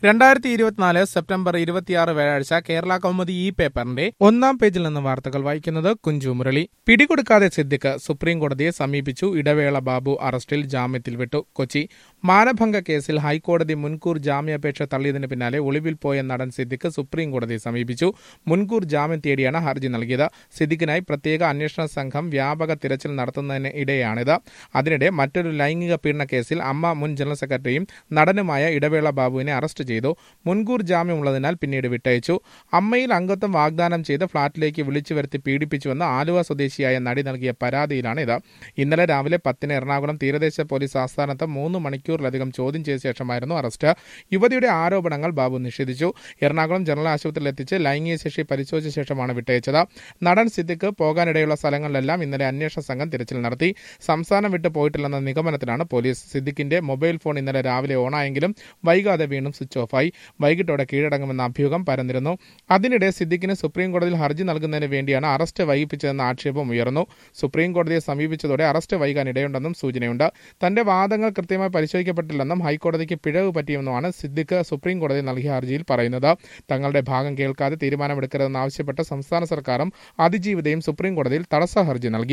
രണ്ടായിരത്തി ഇരുപത്തിനാല് സെപ്റ്റംബർ ഇരുപത്തിയാറ് വ്യാഴാഴ്ച കേരള കൗമുദി ഈ പേപ്പറിന്റെ ഒന്നാം പേജിൽ നിന്ന് വാർത്തകൾ വായിക്കുന്നത് കുഞ്ചു മുരളി പിടികൊടുക്കാതെ സിദ്ദിഖ് സുപ്രീം കോടതിയെ സമീപിച്ചു ഇടവേള ബാബു അറസ്റ്റിൽ ജാമ്യത്തിൽ വിട്ടു കൊച്ചി മാനഭംഗ കേസിൽ ഹൈക്കോടതി മുൻകൂർ ജാമ്യാപേക്ഷ തള്ളിയതിന് പിന്നാലെ ഒളിവിൽ പോയ നടൻ സിദ്ദിഖ് സുപ്രീം കോടതിയെ സമീപിച്ചു മുൻകൂർ ജാമ്യം തേടിയാണ് ഹർജി നൽകിയത് സിദ്ദിഖിനായി പ്രത്യേക അന്വേഷണ സംഘം വ്യാപക തിരച്ചിൽ നടത്തുന്നതിന് ഇടെയാണിത് അതിനിടെ മറ്റൊരു ലൈംഗിക പീഡന കേസിൽ അമ്മ മുൻ ജനറൽ സെക്രട്ടറിയും നടനുമായ ഇടവേള ബാബുവിനെ അറസ്റ്റ് ചെയ്തു മുൻകൂർ ജാമ്യമുള്ളതിനാൽ പിന്നീട് വിട്ടയച്ചു അമ്മയിൽ അംഗത്വം വാഗ്ദാനം ചെയ്ത് ഫ്ളാറ്റിലേക്ക് വിളിച്ചു വരുത്തി പീഡിപ്പിച്ചുവെന്ന് ആലുവ സ്വദേശിയായ നടി നൽകിയ പരാതിയിലാണ് ഇത് ഇന്നലെ രാവിലെ പത്തിന് എറണാകുളം തീരദേശ പോലീസ് ആസ്ഥാനത്ത് മൂന്ന് മണിക്കൂറിലധികം ചോദ്യം ചെയ്ത ശേഷമായിരുന്നു അറസ്റ്റ് യുവതിയുടെ ആരോപണങ്ങൾ ബാബു നിഷേധിച്ചു എറണാകുളം ജനറൽ ആശുപത്രിയിൽ എത്തിച്ച് ലൈംഗിക ശേഷി പരിശോധിച്ച ശേഷമാണ് വിട്ടയച്ചത് നടൻ സിദ്ദിഖ് പോകാനിടയുള്ള സ്ഥലങ്ങളിലെല്ലാം ഇന്നലെ അന്വേഷണ സംഘം തിരച്ചിൽ നടത്തി സംസ്ഥാനം വിട്ടു പോയിട്ടില്ലെന്ന നിഗമനത്തിലാണ് പോലീസ് സിദ്ദിഖിന്റെ മൊബൈൽ ഫോൺ ഇന്നലെ രാവിലെ ഓണായെങ്കിലും വൈകാതെ വീണ്ടും സ്വിച്ച് ഓഫായി വൈകിട്ടോടെ കീഴടങ്ങുമെന്ന അഭ്യൂഹം പരന്നിരുന്നു അതിനിടെ സിദ്ദിഖിന് സുപ്രീം കോടതിയിൽ ഹർജി നൽകുന്നതിന് വേണ്ടിയാണ് അറസ്റ്റ് വൈകിപ്പിച്ചതെന്ന ആക്ഷേപം ഉയർന്നു സുപ്രീം കോടതിയെ സമീപിച്ചതോടെ അറസ്റ്റ് വൈകാൻ ഇടയുണ്ടെന്നും സൂചനയുണ്ട് തന്റെ വാദങ്ങൾ കൃത്യമായി പരിശോധിക്കപ്പെട്ടില്ലെന്നും ഹൈക്കോടതിക്ക് പിഴവ് പറ്റിയെന്നുമാണ് സിദ്ദിഖ് സുപ്രീം കോടതി നൽകിയ ഹർജിയിൽ പറയുന്നത് തങ്ങളുടെ ഭാഗം കേൾക്കാതെ തീരുമാനമെടുക്കരുതെന്നാവശ്യപ്പെട്ട് സംസ്ഥാന സർക്കാരും അതിജീവിതയും സുപ്രീം കോടതിയിൽ തടസ്സ ഹർജി നൽകി